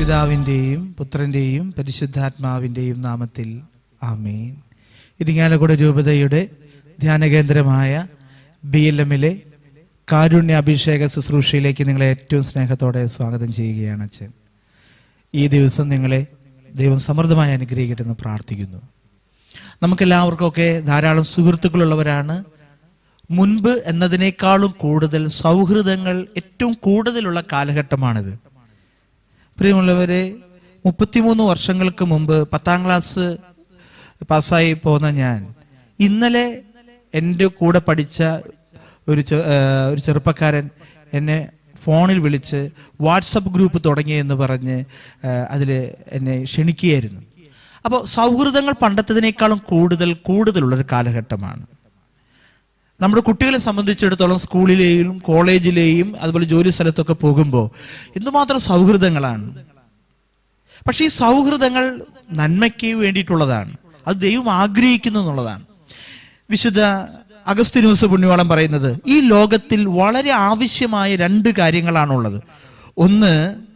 പിതാവിൻ്റെയും പുത്രൻ്റെയും പരിശുദ്ധാത്മാവിൻ്റെയും നാമത്തിൽ ആമേൻ ഇരിങ്ങാലക്കുട രൂപതയുടെ ധ്യാനകേന്ദ്രമായ ബി എൽ എമ്മിലെ കാരുണ്യ അഭിഷേക ശുശ്രൂഷയിലേക്ക് നിങ്ങളെ ഏറ്റവും സ്നേഹത്തോടെ സ്വാഗതം ചെയ്യുകയാണ് അച്ഛൻ ഈ ദിവസം നിങ്ങളെ ദൈവം സമൃദ്ധമായി അനുഗ്രഹിക്കട്ടെ എന്ന് പ്രാർത്ഥിക്കുന്നു നമുക്കെല്ലാവർക്കൊക്കെ ധാരാളം സുഹൃത്തുക്കളുള്ളവരാണ് മുൻപ് എന്നതിനേക്കാളും കൂടുതൽ സൗഹൃദങ്ങൾ ഏറ്റവും കൂടുതലുള്ള കാലഘട്ടമാണിത് പ്രിയമുള്ളവരെ മുപ്പത്തിമൂന്ന് വർഷങ്ങൾക്ക് മുമ്പ് പത്താം ക്ലാസ് പാസ്സായി പോന്ന ഞാൻ ഇന്നലെ എൻ്റെ കൂടെ പഠിച്ച ഒരു ചെ- ആ, ഒരു ചെറുപ്പക്കാരൻ എന്നെ ഫോണിൽ വിളിച്ച് വാട്സപ്പ് ഗ്രൂപ്പ് തുടങ്ങി എന്ന് പറഞ്ഞ് അതിൽ എന്നെ ക്ഷണിക്കുകയായിരുന്നു അപ്പോൾ സൗഹൃദങ്ങൾ പണ്ടത്തതിനേക്കാളും കൂടുതൽ കൂടുതലുള്ളൊരു കാലഘട്ടമാണ് നമ്മുടെ കുട്ടികളെ സംബന്ധിച്ചിടത്തോളം സ്കൂളിലെയും കോളേജിലെയും അതുപോലെ ജോലി സ്ഥലത്തൊക്കെ പോകുമ്പോൾ എന്തുമാത്രം സൗഹൃദങ്ങളാണ് പക്ഷേ ഈ സൗഹൃദങ്ങൾ നന്മയ്ക്ക് വേണ്ടിയിട്ടുള്ളതാണ് അത് ദൈവം ആഗ്രഹിക്കുന്നു എന്നുള്ളതാണ് വിശുദ്ധ അഗസ്തിനൂസ് പുണ്യവാളം പറയുന്നത് ഈ ലോകത്തിൽ വളരെ ആവശ്യമായ രണ്ട് കാര്യങ്ങളാണുള്ളത് ഒന്ന്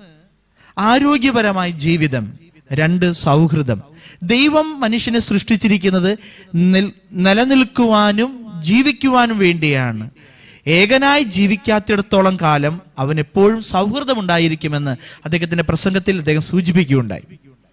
ആരോഗ്യപരമായ ജീവിതം രണ്ട് സൗഹൃദം ദൈവം മനുഷ്യനെ സൃഷ്ടിച്ചിരിക്കുന്നത് നിൽ- നിലനിൽക്കുവാനും ജീവിക്കുവാനും വേണ്ടിയാണ് ഏകനായി ജീവിക്കാത്തിടത്തോളം കാലം അവൻ എപ്പോഴും സൗഹൃദമുണ്ടായിരിക്കുമെന്ന് അദ്ദേഹത്തിന്റെ പ്രസംഗത്തിൽ അദ്ദേഹം സൂചിപ്പിക്കുകയുണ്ടായി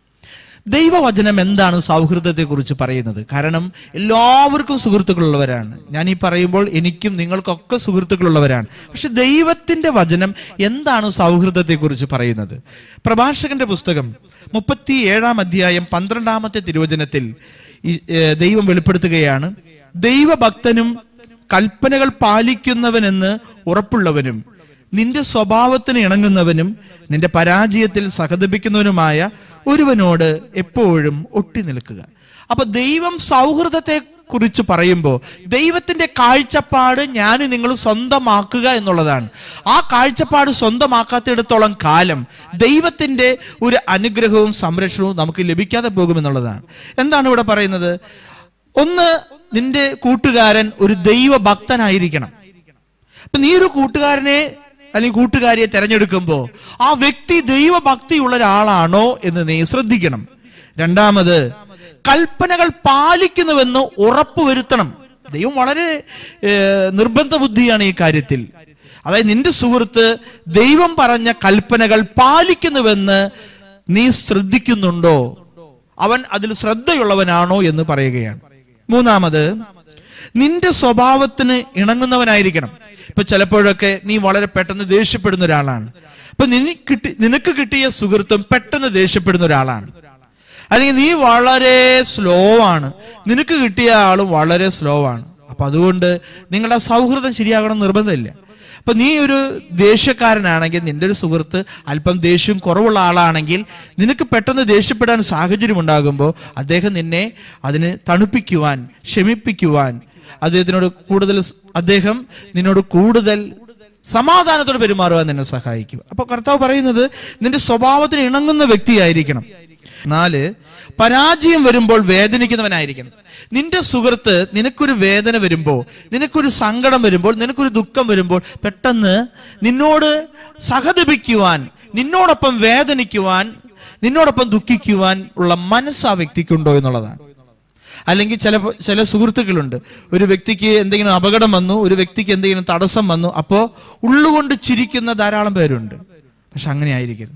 ദൈവവചനം എന്താണ് സൗഹൃദത്തെ കുറിച്ച് പറയുന്നത് കാരണം എല്ലാവർക്കും സുഹൃത്തുക്കളുള്ളവരാണ് ഞാൻ ഈ പറയുമ്പോൾ എനിക്കും നിങ്ങൾക്കൊക്കെ സുഹൃത്തുക്കളുള്ളവരാണ് പക്ഷെ ദൈവത്തിന്റെ വചനം എന്താണ് സൗഹൃദത്തെ കുറിച്ച് പറയുന്നത് പ്രഭാഷകന്റെ പുസ്തകം മുപ്പത്തി ഏഴാം അധ്യായം പന്ത്രണ്ടാമത്തെ തിരുവചനത്തിൽ ഈ, ഏ, ദൈവം വെളിപ്പെടുത്തുകയാണ് ദൈവഭക്തനും കൽപ്പനകൾ പാലിക്കുന്നവനെന്ന് ഉറപ്പുള്ളവനും നിന്റെ സ്വഭാവത്തിന് ഇണങ്ങുന്നവനും നിന്റെ പരാജയത്തിൽ സഹതപിക്കുന്നവനുമായ ഒരുവനോട് എപ്പോഴും ഒട്ടി നിൽക്കുക അപ്പൊ ദൈവം സൗഹൃദത്തെ കുറിച്ച് പറയുമ്പോൾ ദൈവത്തിന്റെ കാഴ്ചപ്പാട് ഞാൻ നിങ്ങൾ സ്വന്തമാക്കുക എന്നുള്ളതാണ് ആ കാഴ്ചപ്പാട് സ്വന്തമാക്കാത്തിടത്തോളം കാലം ദൈവത്തിന്റെ ഒരു അനുഗ്രഹവും സംരക്ഷണവും നമുക്ക് ലഭിക്കാതെ പോകുമെന്നുള്ളതാണ് എന്താണ് ഇവിടെ പറയുന്നത് ഒന്ന് നിന്റെ കൂട്ടുകാരൻ ഒരു ദൈവഭക്തനായിരിക്കണം അപ്പൊ നീ ഒരു കൂട്ടുകാരനെ അല്ലെങ്കിൽ കൂട്ടുകാരിയെ തെരഞ്ഞെടുക്കുമ്പോ ആ വ്യക്തി ദൈവഭക്തിയുള്ള ഒരാളാണോ എന്ന് നീ ശ്രദ്ധിക്കണം രണ്ടാമത് കൽപ്പനകൾ പാലിക്കുന്നുവെന്ന് ഉറപ്പുവരുത്തണം ദൈവം വളരെ ഏർ, നിർബന്ധ ബുദ്ധിയാണ് ഈ കാര്യത്തിൽ അതായത് നിന്റെ സുഹൃത്ത് ദൈവം പറഞ്ഞ കൽപ്പനകൾ പാലിക്കുന്നുവെന്ന് നീ ശ്രദ്ധിക്കുന്നുണ്ടോ അവൻ അതിൽ ശ്രദ്ധയുള്ളവനാണോ എന്ന് പറയുകയാണ് മൂന്നാമത് നിന്റെ സ്വഭാവത്തിന് ഇണങ്ങുന്നവനായിരിക്കണം ഇപ്പൊ ചിലപ്പോഴൊക്കെ നീ വളരെ പെട്ടെന്ന് ദേഷ്യപ്പെടുന്ന ഒരാളാണ് അപ്പൊ നിനി കിട്ടി നിനക്ക് കിട്ടിയ സുഹൃത്തും പെട്ടെന്ന് ദേഷ്യപ്പെടുന്ന ഒരാളാണ് അല്ലെങ്കിൽ നീ വളരെ സ്ലോ ആണ് നിനക്ക് കിട്ടിയ ആളും വളരെ സ്ലോ ആണ് അപ്പൊ അതുകൊണ്ട് നിങ്ങളുടെ സൗഹൃദം ശരിയാകണം എന്ന് നിർബന്ധമില്ല അപ്പൊ നീ ഒരു ദേഷ്യക്കാരനാണെങ്കിൽ നിന്റെ ഒരു സുഹൃത്ത് അല്പം ദേഷ്യം കുറവുള്ള ആളാണെങ്കിൽ നിനക്ക് പെട്ടെന്ന് ദേഷ്യപ്പെടാൻ സാഹചര്യം ഉണ്ടാകുമ്പോൾ അദ്ദേഹം നിന്നെ അതിന് തണുപ്പിക്കുവാൻ ക്ഷമിപ്പിക്കുവാൻ അദ്ദേഹത്തിനോട് കൂടുതൽ സ്- അദ്ദേഹം നിന്നോട് കൂടുതൽ സമാധാനത്തോടെ പെരുമാറുവാൻ നിന്നെ സഹായിക്കും അപ്പൊ കർത്താവ് പറയുന്നത് നിന്റെ സ്വഭാവത്തിന് ഇണങ്ങുന്ന വ്യക്തിയായിരിക്കണം നാല് പരാജയം വരുമ്പോൾ വേദനിക്കുന്നവനായിരിക്കണം നിന്റെ സുഹൃത്ത് നിനക്കൊരു വേദന വരുമ്പോൾ നിനക്കൊരു സങ്കടം വരുമ്പോൾ നിനക്കൊരു ദുഃഖം വരുമ്പോൾ പെട്ടെന്ന് നിന്നോട് സഹതപിക്കുവാൻ നിന്നോടൊപ്പം വേദനിക്കുവാൻ നിന്നോടൊപ്പം ദുഃഖിക്കുവാൻ ഉള്ള മനസ്സ് ആ വ്യക്തിക്കുണ്ടോ എന്നുള്ളതാണ് അല്ലെങ്കിൽ ചില ചില സുഹൃത്തുക്കളുണ്ട് ഒരു വ്യക്തിക്ക് എന്തെങ്കിലും അപകടം വന്നു ഒരു വ്യക്തിക്ക് എന്തെങ്കിലും തടസ്സം വന്നു അപ്പോ ഉള്ളുകൊണ്ട് ചിരിക്കുന്ന ധാരാളം പേരുണ്ട് പക്ഷെ അങ്ങനെ ആയിരിക്കരുത്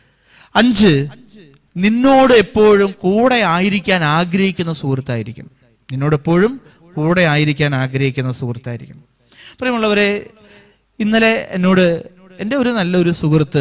അഞ്ച് നിന്നോട് എപ്പോഴും കൂടെ ആയിരിക്കാൻ ആഗ്രഹിക്കുന്ന സുഹൃത്തായിരിക്കും നിന്നോട് എപ്പോഴും കൂടെ ആയിരിക്കാൻ ആഗ്രഹിക്കുന്ന സുഹൃത്തായിരിക്കും പ്രിയമുള്ളവരെ ഇന്നലെ എന്നോട് എൻ്റെ ഒരു നല്ലൊരു സുഹൃത്ത്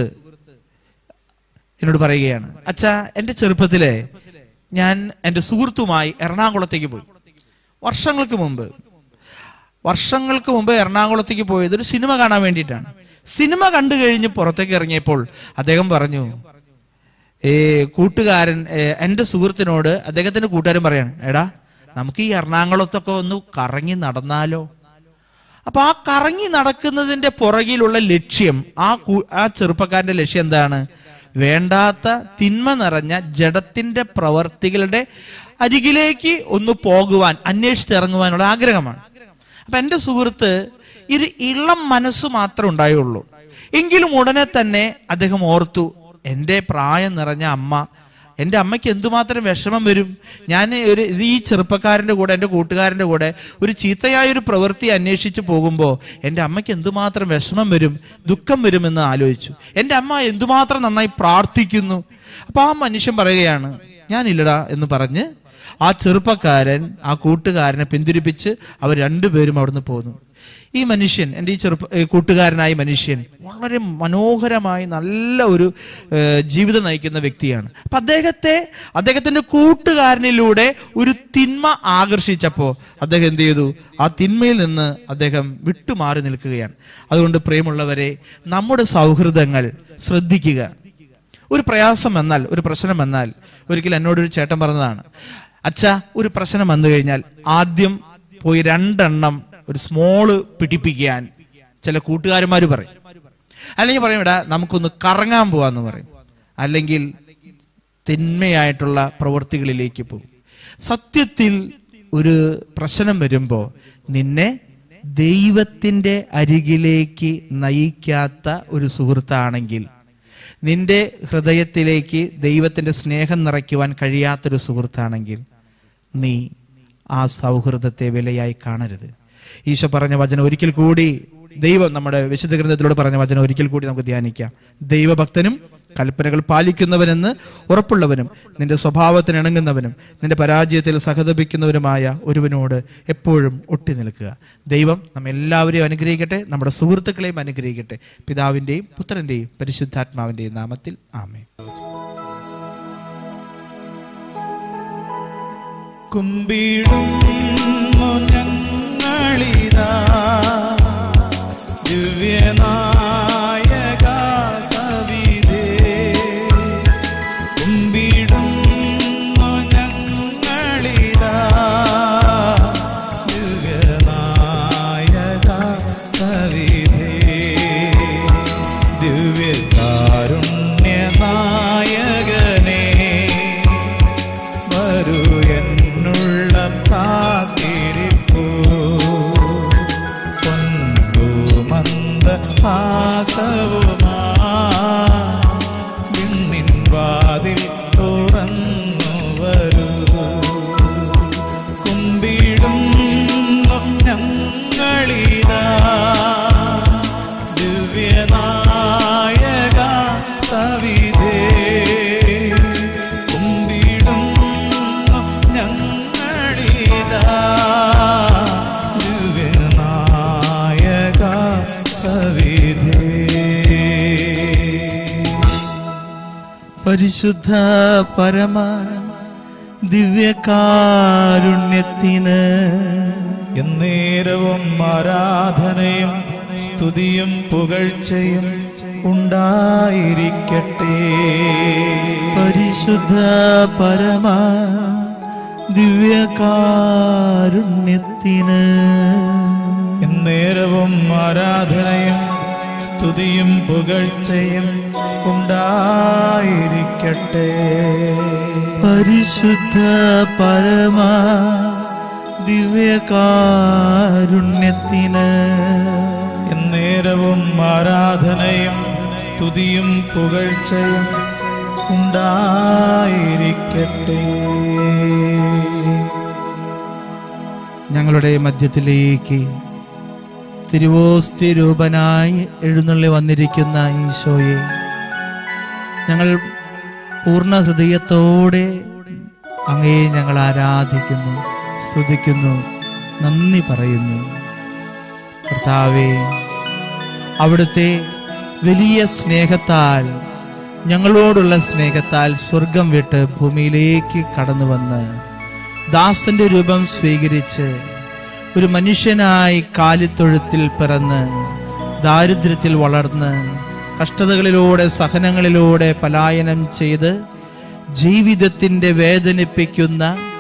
എന്നോട് പറയുകയാണ് അച്ഛാ എൻ്റെ ചെറുപ്പത്തിലെ ഞാൻ എൻ്റെ സുഹൃത്തുമായി എറണാകുളത്തേക്ക് പോയി വർഷങ്ങൾക്ക് മുമ്പ് വർഷങ്ങൾക്ക് മുമ്പ് എറണാകുളത്തേക്ക് പോയത് ഒരു സിനിമ കാണാൻ വേണ്ടിയിട്ടാണ് സിനിമ കണ്ടു കഴിഞ്ഞ് പുറത്തേക്ക് ഇറങ്ങിയപ്പോൾ അദ്ദേഹം പറഞ്ഞു ഏ കൂട്ടുകാരൻ ഏ, എൻ്റെ സുഹൃത്തിനോട് അദ്ദേഹത്തിന്റെ കൂട്ടുകാരൻ പറയാണ് എടാ നമുക്ക് ഈ എറണാകുളത്തൊക്കെ ഒന്ന് കറങ്ങി നടന്നാലോ അപ്പൊ ആ കറങ്ങി നടക്കുന്നതിന്റെ പുറകിലുള്ള ലക്ഷ്യം ആ കു- ആ ചെറുപ്പക്കാരന്റെ ലക്ഷ്യം എന്താണ് വേണ്ടാത്ത തിന്മ നിറഞ്ഞ ജഡത്തിന്റെ പ്രവർത്തികളുടെ അരികിലേക്ക് ഒന്ന് പോകുവാൻ അന്വേഷിച്ചിറങ്ങുവാനുള്ള ആഗ്രഹമാണ് അപ്പൊ എൻ്റെ സുഹൃത്ത് ഒരു ഇളം മനസ്സ് മാത്രമേ ഉണ്ടായുള്ളൂ എങ്കിലും ഉടനെ തന്നെ അദ്ദേഹം ഓർത്തു എൻ്റെ പ്രായം നിറഞ്ഞ അമ്മ എൻ്റെ അമ്മയ്ക്ക് എന്തുമാത്രം വിഷമം വരും ഞാൻ ഒരു ഇത് ഈ ചെറുപ്പക്കാരൻ്റെ കൂടെ എൻ്റെ കൂട്ടുകാരൻ്റെ കൂടെ ഒരു ചീത്തയായ ഒരു പ്രവൃത്തി അന്വേഷിച്ച് പോകുമ്പോൾ എൻ്റെ അമ്മയ്ക്ക് എന്തുമാത്രം വിഷമം വരും ദുഃഖം വരുമെന്ന് ആലോചിച്ചു എൻ്റെ അമ്മ എന്തുമാത്രം നന്നായി പ്രാർത്ഥിക്കുന്നു അപ്പൊ ആ മനുഷ്യൻ പറയുകയാണ് ഞാനില്ലടാ എന്ന് പറഞ്ഞ് ആ ചെറുപ്പക്കാരൻ ആ കൂട്ടുകാരനെ പിന്തിരിപ്പിച്ച് അവർ രണ്ടുപേരും അവിടുന്ന് പോന്നു ഈ മനുഷ്യൻ എൻ്റെ ഈ ചെറുപ്പ ഏ, കൂട്ടുകാരനായ മനുഷ്യൻ വളരെ മനോഹരമായി നല്ല ഒരു ഏ, ജീവിതം നയിക്കുന്ന വ്യക്തിയാണ് അപ്പൊ അദ്ദേഹത്തെ അദ്ദേഹത്തിന്റെ കൂട്ടുകാരനിലൂടെ ഒരു തിന്മ ആകർഷിച്ചപ്പോൾ അദ്ദേഹം എന്ത് ചെയ്തു ആ തിന്മയിൽ നിന്ന് അദ്ദേഹം വിട്ടുമാറി നിൽക്കുകയാണ് അതുകൊണ്ട് പ്രിയമുള്ളവരെ നമ്മുടെ സൗഹൃദങ്ങൾ ശ്രദ്ധിക്കുക ഒരു പ്രയാസം വന്നാൽ ഒരു പ്രശ്നം വന്നാൽ ഒരിക്കൽ എന്നോടൊരു ചേട്ടൻ പറഞ്ഞതാണ് അച്ഛാ ഒരു പ്രശ്നം വന്നു കഴിഞ്ഞാൽ ആദ്യം പോയി രണ്ടെണ്ണം ഒരു സ്മോള് പിടിപ്പിക്കാൻ ചില കൂട്ടുകാരന്മാർ പറയും അല്ലെങ്കിൽ പറയും ഇടാ നമുക്കൊന്ന് കറങ്ങാൻ പോവാന്ന് പറയും അല്ലെങ്കിൽ തിന്മയായിട്ടുള്ള പ്രവൃത്തികളിലേക്ക് പോകും സത്യത്തിൽ ഒരു പ്രശ്നം വരുമ്പോൾ നിന്നെ ദൈവത്തിന്റെ അരികിലേക്ക് നയിക്കാത്ത ഒരു സുഹൃത്താണെങ്കിൽ നിന്റെ ഹൃദയത്തിലേക്ക് ദൈവത്തിന്റെ സ്നേഹം നിറയ്ക്കുവാൻ കഴിയാത്തൊരു സുഹൃത്താണെങ്കിൽ നീ ആ സൗഹൃദത്തെ വിലയായി കാണരുത് ഈശോ പറഞ്ഞ വചനം ഒരിക്കൽ കൂടി ദൈവം നമ്മുടെ വിശുദ്ധ ഗ്രന്ഥത്തിലൂടെ പറഞ്ഞ വചനം ഒരിക്കൽ കൂടി നമുക്ക് ധ്യാനിക്കാം ദൈവഭക്തനും കൽപ്പനകൾ പാലിക്കുന്നവനെന്ന് ഉറപ്പുള്ളവനും നിന്റെ സ്വഭാവത്തിന് ഇണങ്ങുന്നവനും നിന്റെ പരാജയത്തിൽ സഹതപിക്കുന്നവനുമായ ഒരുവനോട് എപ്പോഴും ഒട്ടി നിൽക്കുക ദൈവം നമ്മെ എല്ലാവരെയും അനുഗ്രഹിക്കട്ടെ നമ്മുടെ സുഹൃത്തുക്കളെയും അനുഗ്രഹിക്കട്ടെ പിതാവിന്റെയും പുത്രന്റെയും പരിശുദ്ധാത്മാവിന്റെയും നാമത്തിൽ ആമേ കുമ്പിടുന്നു ഞങ്ങളിതാ ദിവ്യനായക സവിധേ കുമ്പിടുന്നു ഞങ്ങളിതാ ദിവ്യനായക സവിധേ ദിവ്യകാരുണ്യനായകനേ വരൂ എന്നുള്ളം കാത്തിരിപ്പൂ കൊണ്ടു മന്ദ ഹാസവുമാ വിണ്ണിൻ വാതിൽ തുറന്നു വരൂ കുമ്പിടും ഞങ്ങളിതാ ദിവ്യനായക സവിധേ കുമ്പിടും ഞങ്ങളിതാ ദിവ്യനായക സവിധേ പരിശുദ്ധ പരമ ദിവ്യകാരുണ്യത്തിന് എന്നേരവും ആരാധനയും സ്തുതിയും പുകഴ്ചയും ഉണ്ടായിരിക്കട്ടെ പരിശുദ്ധ പരമ ദിവ്യകാരുണ്യത്തിന് എന്നേരവും ആരാധനയും സ്തുതിയും പുകഴ്ചയും ഉണ്ടായിരിക്കട്ടെ പരിശുദ്ധ പരമ ദിവ്യകാരുണ്യത്തിന് എന്നേരവും ആരാധനയും സ്തുതിയും പുകഴ്ചയും ഉണ്ടായിരിക്കട്ടെ ഞങ്ങളുടെ മധ്യത്തിലേക്ക് തിരുവോസ്തി രൂപനായി എഴുന്നള്ളി വന്നിരിക്കുന്ന ഈശോയെ ഞങ്ങൾ പൂർണ്ണ ഹൃദയത്തോടെ അങ്ങയെ ഞങ്ങൾ ആരാധിക്കുന്നു സ്തുതിക്കുന്നു നന്ദി പറയുന്നു കർത്താവേ അവിടുത്തെ വലിയ സ്നേഹത്താൽ ഞങ്ങളോടുള്ള സ്നേഹത്താൽ സ്വർഗം വിട്ട് ഭൂമിയിലേക്ക് കടന്നു വന്ന് ദാസന്റെ രൂപം സ്വീകരിച്ച് ഒരു മനുഷ്യനായി കാലിത്തൊഴുത്തിൽ പിറന്ന് ദാരിദ്ര്യത്തിൽ വളർന്ന് കഷ്ടതകളിലൂടെ സഹനങ്ങളിലൂടെ പലായനം ചെയ്ത് ജീവിതത്തിന്റെ വേദനിപ്പിക്കുന്ന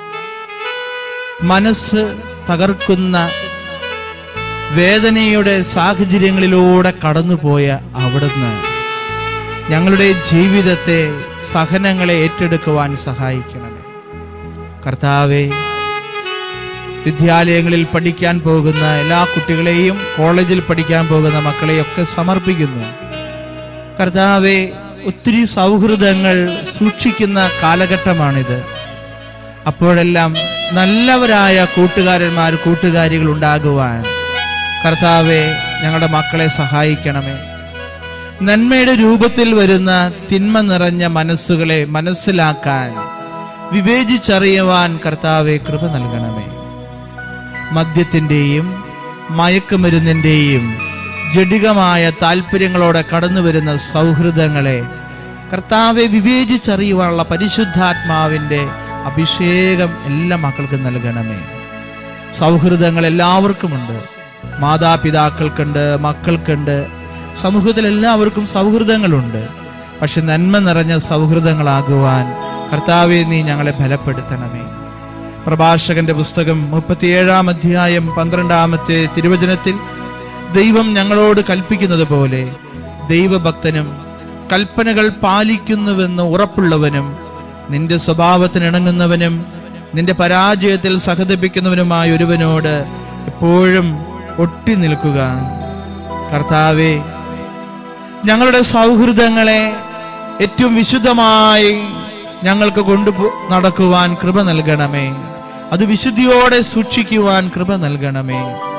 മനസ്സ് തകർക്കുന്ന വേദനയുടെ സാഹചര്യങ്ങളിലൂടെ കടന്നുപോയ അവിടുന്ന് ഞങ്ങളുടെ ജീവിതത്തെ സഹനങ്ങളെ ഏറ്റെടുക്കുവാൻ സഹായിക്കണമേ കർത്താവെ വിദ്യാലയങ്ങളിൽ പഠിക്കാൻ പോകുന്ന എല്ലാ കുട്ടികളെയും കോളേജിൽ പഠിക്കാൻ പോകുന്ന മക്കളെയൊക്കെ സമർപ്പിക്കുന്നു കർത്താവെ ഒത്തിരി സൗഹൃദങ്ങൾ സൂക്ഷിക്കുന്ന കാലഘട്ടമാണിത് അപ്പോഴെല്ലാം നല്ലവരായ കൂട്ടുകാരന്മാർ കൂട്ടുകാരികൾ ഉണ്ടാകുവാൻ കർത്താവെ ഞങ്ങളുടെ മക്കളെ സഹായിക്കണമേ നന്മയുടെ രൂപത്തിൽ വരുന്ന തിന്മ നിറഞ്ഞ മനസ്സുകളെ മനസ്സിലാക്കാൻ വിവേചിച്ചറിയുവാൻ കർത്താവെ കൃപ നൽകണമേ മദ്യത്തിൻ്റെയും മയക്കുമരുന്നിൻ്റെയും ജഡികമായ താല്പര്യങ്ങളോടെ കടന്നു വരുന്ന സൗഹൃദങ്ങളെ കർത്താവെ വിവേചിച്ചറിയുവാനുള്ള പരിശുദ്ധാത്മാവിൻ്റെ അഭിഷേകം എല്ലാ മക്കൾക്കും നൽകണമേ സൗഹൃദങ്ങൾ എല്ലാവർക്കുമുണ്ട് മാതാപിതാക്കൾക്കുണ്ട് മക്കൾക്കുണ്ട് സമൂഹത്തിൽ എല്ലാവർക്കും സൗഹൃദങ്ങളുണ്ട് പക്ഷെ നന്മ നിറഞ്ഞ സൗഹൃദങ്ങളാകുവാൻ കർത്താവെ നീ ഞങ്ങളെ ബലപ്പെടുത്തണമേ പ്രഭാഷകന്റെ പുസ്തകം മുപ്പത്തിയേഴാം അധ്യായം പന്ത്രണ്ടാമത്തെ തിരുവചനത്തിൽ ദൈവം ഞങ്ങളോട് കൽപ്പിക്കുന്നത് പോലെ ദൈവഭക്തനും കൽപ്പനകൾ പാലിക്കുന്നുവെന്ന് ഉറപ്പുള്ളവനും നിന്റെ സ്വഭാവത്തിന് ഇണങ്ങുന്നവനും നിന്റെ പരാജയത്തിൽ സഹതപിക്കുന്നവനുമായ ഒരുവനോട് എപ്പോഴും ഒട്ടി നിൽക്കുക കർത്താവെ ഞങ്ങളുടെ സൗഹൃദങ്ങളെ ഏറ്റവും വിശുദ്ധമായി ഞങ്ങൾക്ക് കൊണ്ടു നടക്കുവാൻ കൃപ നൽകണമേ അത് വിശുദ്ധിയോടെ സൂക്ഷിക്കുവാൻ കൃപ നൽകണമേ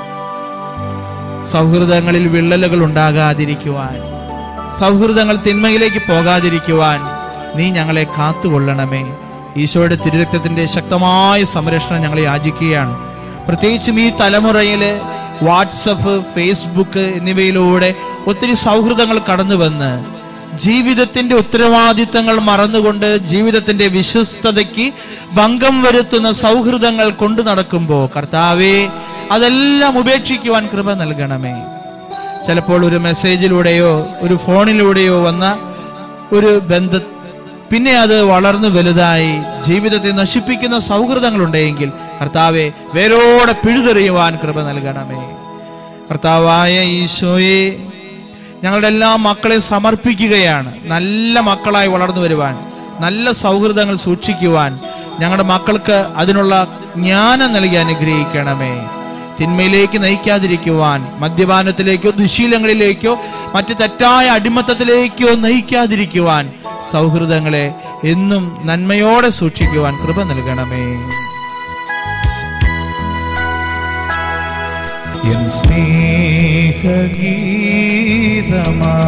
സൗഹൃദങ്ങളിൽ വിള്ളലുകൾ ഉണ്ടാകാതിരിക്കുവാൻ സൗഹൃദങ്ങൾ തിന്മയിലേക്ക് പോകാതിരിക്കുവാൻ നീ ഞങ്ങളെ കാത്തുകൊള്ളണമേ ഈശോയുടെ തിരുരക്തത്തിന്റെ ശക്തമായ സംരക്ഷണം ഞങ്ങളെ യാചിക്കുകയാണ് പ്രത്യേകിച്ചും ഈ തലമുറയില് വാട്സപ്പ് ഫേസ്ബുക്ക് എന്നിവയിലൂടെ ഒത്തിരി സൗഹൃദങ്ങൾ കടന്നു വന്ന് ജീവിതത്തിന്റെ ഉത്തരവാദിത്തങ്ങൾ മറന്നുകൊണ്ട് ജീവിതത്തിന്റെ വിശ്വസ്തതയ്ക്ക് ഭംഗം വരുത്തുന്ന സൗഹൃദങ്ങൾ കൊണ്ടു നടക്കുമ്പോൾ കർത്താവെ അതെല്ലാം ഉപേക്ഷിക്കുവാൻ കൃപ നൽകണമേ ചിലപ്പോൾ ഒരു മെസ്സേജിലൂടെയോ ഒരു ഫോണിലൂടെയോ വന്ന ഒരു ബന്ധ പിന്നെ അത് വളർന്നു വലുതായി ജീവിതത്തെ നശിപ്പിക്കുന്ന സൗഹൃദങ്ങൾ ഉണ്ടെങ്കിൽ കർത്താവെ വേരോടെ പിഴുതെറിയുവാൻ കൃപ നൽകണമേ കർത്താവായ ഈശോയെ ഞങ്ങളുടെ എല്ലാ മക്കളെ സമർപ്പിക്കുകയാണ് നല്ല മക്കളായി വളർന്നു വരുവാൻ നല്ല സൗഹൃദങ്ങൾ സൂക്ഷിക്കുവാൻ ഞങ്ങളുടെ മക്കൾക്ക് അതിനുള്ള ജ്ഞാനം നൽകി അനുഗ്രഹിക്കണമേ തിന്മയിലേക്ക് നയിക്കാതിരിക്കുവാൻ മദ്യപാനത്തിലേക്കോ ദുശീലങ്ങളിലേക്കോ മറ്റു തെറ്റായ അടിമത്തത്തിലേക്കോ നയിക്കാതിരിക്കുവാൻ സൗഹൃദങ്ങളെ എന്നും നന്മയോടെ സൂക്ഷിക്കുവാൻ കൃപ നൽകണമേ എൻ സ്നേഹഗീതമാ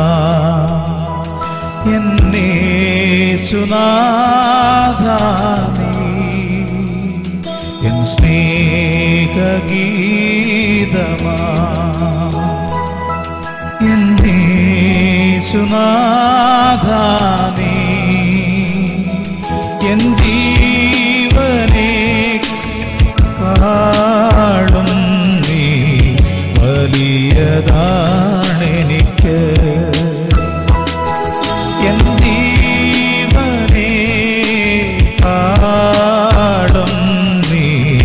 എന്നെ സുനാഥാനീ എൻ സ്നേഹഗീതമാ എന്നെ സുനാഥാനീ എൻ ജീവനെ കാളും നീ വലിയതാണെനിക്ക് എൻ ജീവനെ കാളും നീ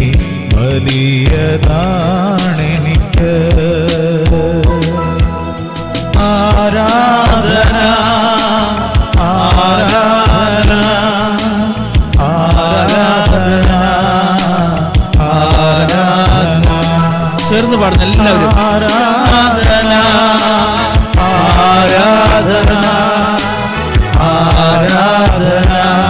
വലിയതാണെനിക്ക് ആരാധന ആരാധന ആരാധന ആരാധന ചേർന്ന് പാടുന്ന എല്ലാവരും ആരാധന ആരാധന ആരാധന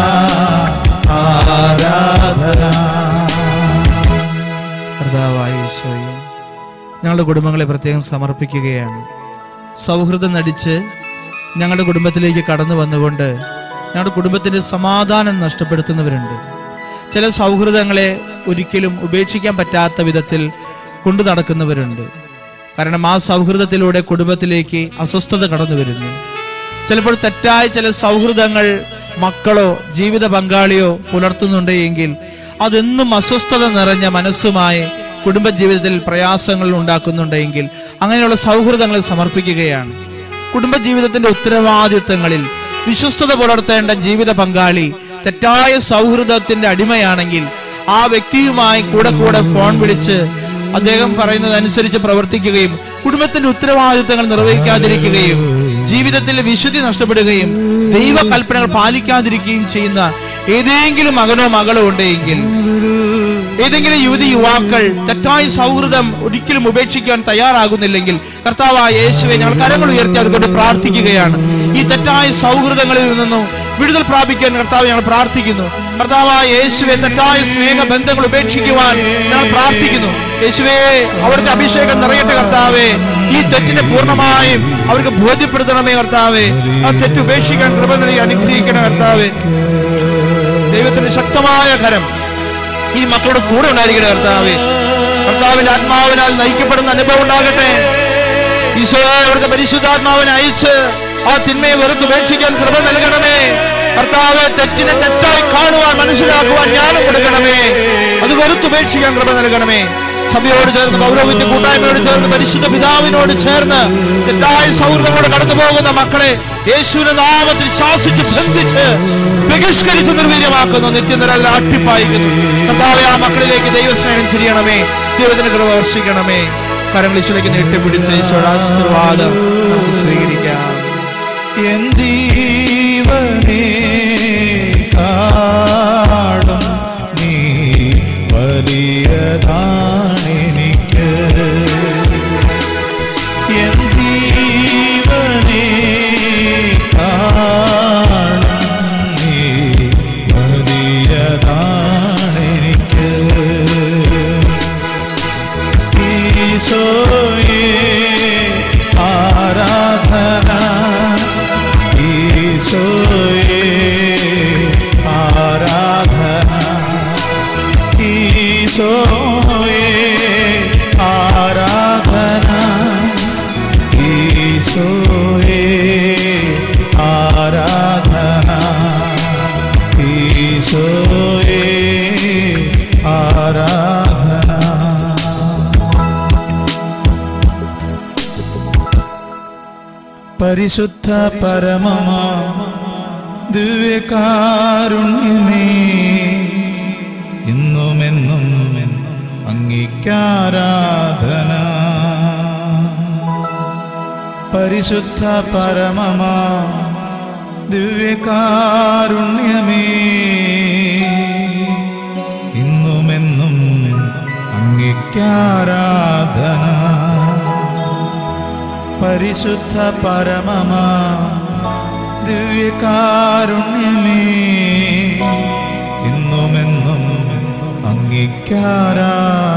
ആരാധന കർത്താവായ ഈശോയെ ഞങ്ങളുടെ കുടുംബങ്ങളെ പ്രത്യേകം സമർപ്പിക്കുകയാണ് സൗഹൃദം നടിച്ച് ഞങ്ങളുടെ കുടുംബത്തിലേക്ക് കടന്നു വന്നുകൊണ്ട് ഞങ്ങളുടെ കുടുംബത്തിന്റെ സമാധാനം നഷ്ടപ്പെടുത്തുന്നവരുണ്ട് ചില സൗഹൃദങ്ങളെ ഒരിക്കലും ഉപേക്ഷിക്കാൻ പറ്റാത്ത വിധത്തിൽ കൊണ്ടു നടക്കുന്നവരുണ്ട് കാരണം ആ സൗഹൃദത്തിലൂടെ കുടുംബത്തിലേക്ക് അസ്വസ്ഥത കടന്നു വരുന്നു ചിലപ്പോൾ തെറ്റായ ചില സൗഹൃദങ്ങൾ മക്കളോ ജീവിത പങ്കാളിയോ പുലർത്തുന്നുണ്ട് എങ്കിൽ അതെന്നും അസ്വസ്ഥത നിറഞ്ഞ മനസ്സുമായി കുടുംബജീവിതത്തിൽ പ്രയാസങ്ങൾ ഉണ്ടാക്കുന്നുണ്ടെങ്കിൽ അങ്ങനെയുള്ള സൗഹൃദങ്ങളെ സമർപ്പിക്കുകയാണ് കുടുംബജീവിതത്തിന്റെ ഉത്തരവാദിത്വങ്ങളിൽ വിശ്വസ്തത പുലർത്തേണ്ട ജീവിത പങ്കാളി തെറ്റായ സൗഹൃദത്തിന്റെ അടിമയാണെങ്കിൽ ആ വ്യക്തിയുമായി കൂടെ കൂടെ ഫോൺ വിളിച്ച് അദ്ദേഹം പറയുന്നതനുസരിച്ച് പ്രവർത്തിക്കുകയും കുടുംബത്തിന്റെ ഉത്തരവാദിത്തങ്ങൾ നിർവഹിക്കാതിരിക്കുകയും ജീവിതത്തിൽ വിശുദ്ധി നഷ്ടപ്പെടുകയും ദൈവകൽപ്പനകൾ പാലിക്കാതിരിക്കുകയും ചെയ്യുന്ന ഏതെങ്കിലും മകനോ മകളോ ഉണ്ടെങ്കിൽ ഏതെങ്കിലും യുവതി യുവാക്കൾ തെറ്റായ സൗഹൃദം ഒരിക്കലും ഉപേക്ഷിക്കാൻ തയ്യാറാകുന്നില്ലെങ്കിൽ കർത്താവായ യേശുവെ ഞങ്ങൾ കരങ്ങൾ ഉയർത്തി അതുകൊണ്ട് പ്രാർത്ഥിക്കുകയാണ് ഈ തെറ്റായ സൗഹൃദങ്ങളിൽ നിന്നും വിടുതൽ പ്രാപിക്കാൻ കർത്താവ് ഞങ്ങൾ പ്രാർത്ഥിക്കുന്നു കർത്താവായ യേശുവെ തെറ്റായ സ്നേഹ ബന്ധങ്ങൾ ഉപേക്ഷിക്കുവാൻ ഞങ്ങൾ പ്രാർത്ഥിക്കുന്നു യേശുവേ അവിടുത്തെ അഭിഷേകം നിറയട്ടെ കർത്താവേ ഈ തെറ്റിനെ പൂർണ്ണമായും അവർക്ക് ബോധ്യപ്പെടുത്തണമേ കർത്താവേ ആ തെറ്റ് ഉപേക്ഷിക്കാൻ കൃപ നൽകി അനുഗ്രഹിക്കണ കർത്താവേ ദൈവത്തിന്റെ ശക്തമായ കരം ഈ മക്കളുടെ കൂടെ ഉണ്ടായിരിക്കട്ടെ കർത്താവേ കർത്താവിന്റെ ആത്മാവിനാൽ നയിക്കപ്പെടുന്ന അനുഭവം ഉണ്ടാകട്ടെ ഈശോ അവിടുത്തെ പരിശുദ്ധാത്മാവിനെ അയച്ച് ആ തിന്മയെ വെറുത്ത് ഉപേക്ഷിക്കാൻ കൃപ നൽകണമേ കർത്താവെ തെറ്റിനെ തെറ്റായി കാണുവാൻ മനസ്സിലാക്കുവാൻ ജ്ഞാനം കൊടുക്കണമേ അത് വെറുത്തുപേക്ഷിക്കാൻ കൃപ നൽകണമേ സഭയോട് ചേർന്ന് പൗരോഹിത്യ കൂട്ടായ്മയോട് ചേർന്ന് പരിശുദ്ധ പിതാവിനോട് ചേർന്ന് തെറ്റായ സൗഹൃദങ്ങളോട് കടന്നു പോകുന്ന മക്കളെ യേശുവിന്റെ നാമത്തിൽ ശാസിച്ച് ബന്ധിച്ച് ബഹിഷ്കരിച്ച് നിർവീര്യമാക്കുന്നു നിത്യനിരയിൽ അട്ടിപ്പായിക്കുന്നു കർത്താവെ ആ മക്കളിലേക്ക് ദൈവസ്നേഹം ചെയ്യണമേ ദൈവത്തിന് കൃപ വർഷിക്കണമേ കരങ്ങളിലേക്ക് നീട്ടിപ്പിടിച്ച് ഈശോയുടെ ആശീർവാദം നമുക്ക് സ്വീകരിക്കാം എൻ ജീവനേ കാടും നീ വലിയതാണെനിക്ക് എൻ ജീവനേ കാടും നീ വലിയതാണെനിക്ക് ഈശോയേ ആരാധന ഈശോയേ ആരാധന ഈശോയേ ആരാധന ഈശോയേ ആരാധന ഈശോയേ ആരാധന പരിശുദ്ധ പരമമാ ദിവ്യകാരുണ്യമേ ഇന്നുമെന്നും അംഗീകാരാധന പരിശുദ്ധ പരമമാ ദിവ്യകാരുണ്യമേ ഇന്നുമെന്നും അംഗീകാരാധന പരിശുദ്ധ പരമമാ ദിവ്യകാരുണ്യമേ ഇന്നുമെന്നും അംഗീകാരാധന